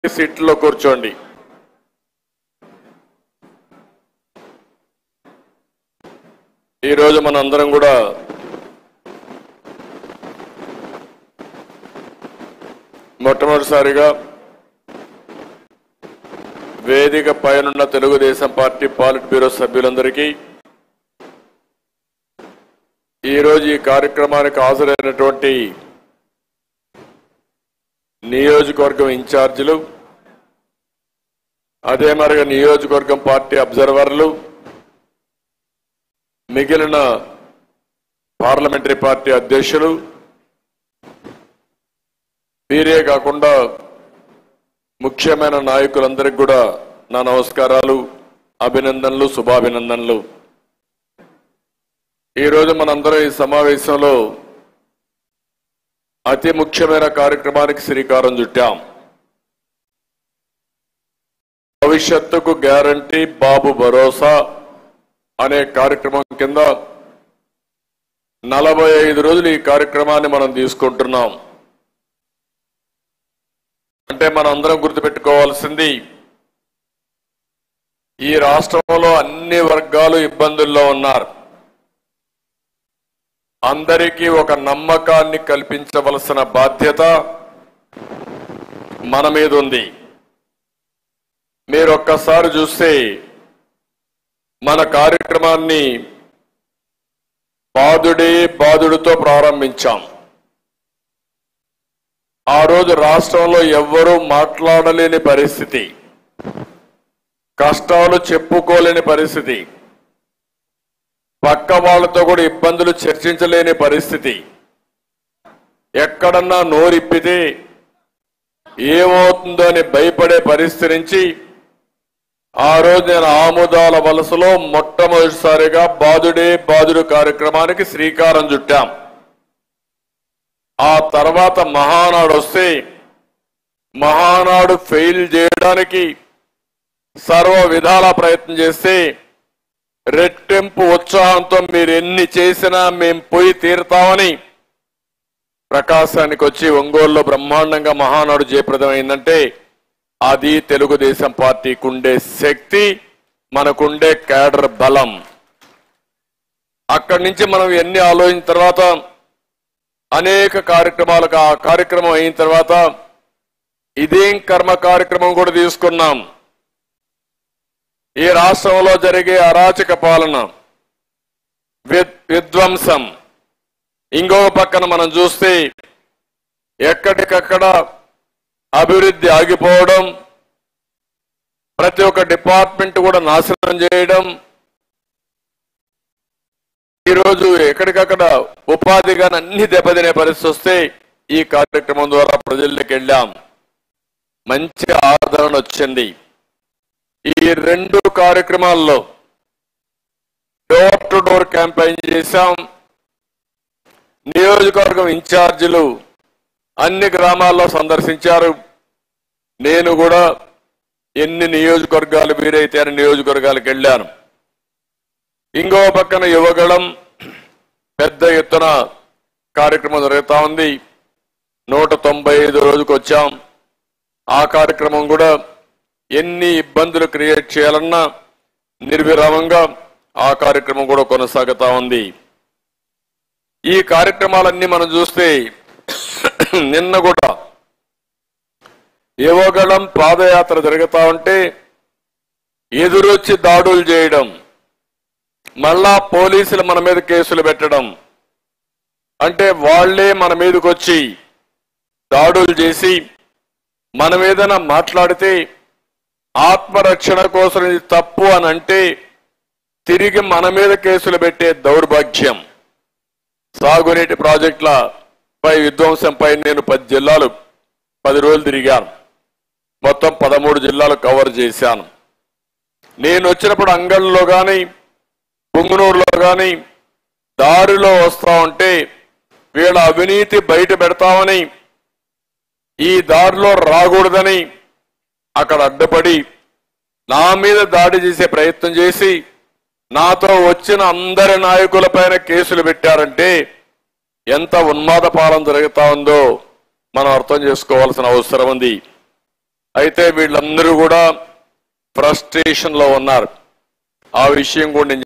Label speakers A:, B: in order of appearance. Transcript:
A: సీట్లో కూర్చోండి ఈరోజు మనందరం కూడా మొట్టమొదటిసారిగా వేదిక పైనున్న తెలుగుదేశం పార్టీ పాలిట్ బ్యూరో సభ్యులందరికీ ఈరోజు ఈ కార్యక్రమానికి హాజరైనటువంటి నియోజకవర్గం ఇన్ఛార్జీలు అదే మరిగా నియోజకవర్గం పార్టీ అబ్జర్వర్లు మిగిలిన పార్లమెంటరీ పార్టీ అధ్యక్షులు వీరే కాకుండా ముఖ్యమైన నాయకులందరికీ కూడా నా నమస్కారాలు అభినందనలు శుభాభినందనలు ఈరోజు మనందరం ఈ సమావేశంలో అతి ముఖ్యమైన కార్యక్రమానికి శ్రీకారం చుట్టాం భవిష్యత్తుకు గ్యారంటీ బాబు భరోసా అనే కార్యక్రమం కింద నలభై ఐదు రోజులు ఈ కార్యక్రమాన్ని మనం తీసుకుంటున్నాం అంటే మనం అందరం గుర్తుపెట్టుకోవాల్సింది ఈ రాష్ట్రంలో అన్ని వర్గాలు ఇబ్బందుల్లో ఉన్నారు అందరికీ ఒక నమ్మకాన్ని కల్పించవలసిన బాధ్యత మన మీద ఉంది మీరు ఒక్కసారి చూస్తే మన కార్యక్రమాన్ని బాధుడే బాధుడితో ప్రారంభించాం ఆ రోజు రాష్ట్రంలో ఎవ్వరూ మాట్లాడలేని పరిస్థితి కష్టాలు చెప్పుకోలేని పరిస్థితి పక్క వాళ్ళతో కూడా ఇబ్బందులు చర్చించలేని పరిస్థితి ఎక్కడన్నా నోరిప్పితే ఏమవుతుందో అని భయపడే పరిస్థితి నుంచి ఆ రోజు నేను ఆముదాల వలసలో మొట్టమొదటిసారిగా బాదుడే బాదుడు కార్యక్రమానికి శ్రీకారం చుట్టాం ఆ తర్వాత మహానాడు వస్తే మహానాడు ఫెయిల్ చేయడానికి సర్వ విధాల ప్రయత్నం చేస్తే రెట్టింపు ఉత్సాహంతో మీరు ఎన్ని చేసినా మేం పోయి తీరుతామని ప్రకాశానికి వచ్చి ఒంగోలులో బ్రహ్మాండంగా మహానాడు జయప్రదమైందంటే అది తెలుగుదేశం పార్టీకి ఉండే శక్తి మనకుండే కేడర్ బలం అక్కడి నుంచి మనం ఎన్ని ఆలోచించిన తర్వాత అనేక కార్యక్రమాలకు ఆ కార్యక్రమం అయిన తర్వాత ఇదేం కర్మ కార్యక్రమం కూడా తీసుకున్నాం ఈ రాష్ట్రంలో జరిగే అరాచక పాలన వి- విధ్వంసం ఇంకో పక్కన మనం చూస్తే ఎక్కడికక్కడ అభివృద్ధి ఆగిపోవడం ప్రతి ఒక్క డిపార్ట్మెంట్ కూడా నాశనం చేయడం ఈరోజు ఎక్కడికక్కడ ఉపాధిగా అన్ని దెబ్బతినే పరిస్థితి వస్తే ఈ కార్యక్రమం ద్వారా ప్రజల్లోకి వెళ్ళాం మంచి ఆదరణ వచ్చింది ఈ రెండు కార్యక్రమాల్లో డోర్ టు డోర్ క్యాంపెయిన్ చేశాం నియోజకవర్గం ఇన్ఛార్జీలు అన్ని గ్రామాల్లో సందర్శించారు నేను కూడా ఎన్ని నియోజకవర్గాలు వీరైతే అన్ని నియోజకవర్గాలకు వెళ్ళాను ఇంకో పక్కన యువగళం పెద్ద ఎత్తున కార్యక్రమం జరుగుతా ఉంది నూట తొంభై ఐదు రోజుకు వచ్చాం ఆ కార్యక్రమం కూడా ఎన్ని ఇబ్బందులు క్రియేట్ చేయాలన్నా నిర్విరామంగా ఆ కార్యక్రమం కూడా కొనసాగుతా ఉంది ఈ కార్యక్రమాలన్నీ మనం చూస్తే నిన్న కూడా యువగళం పాదయాత్ర జరుగుతా ఉంటే ఎదురొచ్చి దాడులు చేయడం మళ్ళా పోలీసులు మన మీద కేసులు పెట్టడం అంటే వాళ్లే మన మీదకి వచ్చి దాడులు చేసి మన మీదన మాట్లాడితే ఆత్మరక్షణ కోసం ఇది తప్పు అని అంటే తిరిగి మన మీద కేసులు పెట్టే దౌర్భాగ్యం సాగునీటి ప్రాజెక్టుల పై విధ్వంసంపై నేను పది జిల్లాలు పది రోజులు తిరిగాను మొత్తం పదమూడు జిల్లాలు కవర్ చేశాను నేను వచ్చినప్పుడు అంగళ్ళలో కానీ పుంగనూరులో కానీ దారిలో వస్తా ఉంటే వీళ్ళ అవినీతి బయట పెడతామని ఈ దారిలో రాకూడదని అక్కడ అడ్డుపడి నా మీద దాడి చేసే ప్రయత్నం చేసి నాతో వచ్చిన అందరి నాయకులపైన కేసులు పెట్టారంటే ఎంత ఉన్మాద పాలన జరుగుతా ఉందో మనం అర్థం చేసుకోవాల్సిన అవసరం ఉంది అయితే వీళ్ళందరూ కూడా ఫ్రస్ట్రేషన్ లో ఉన్నారు ఆ విషయం కూడా నేను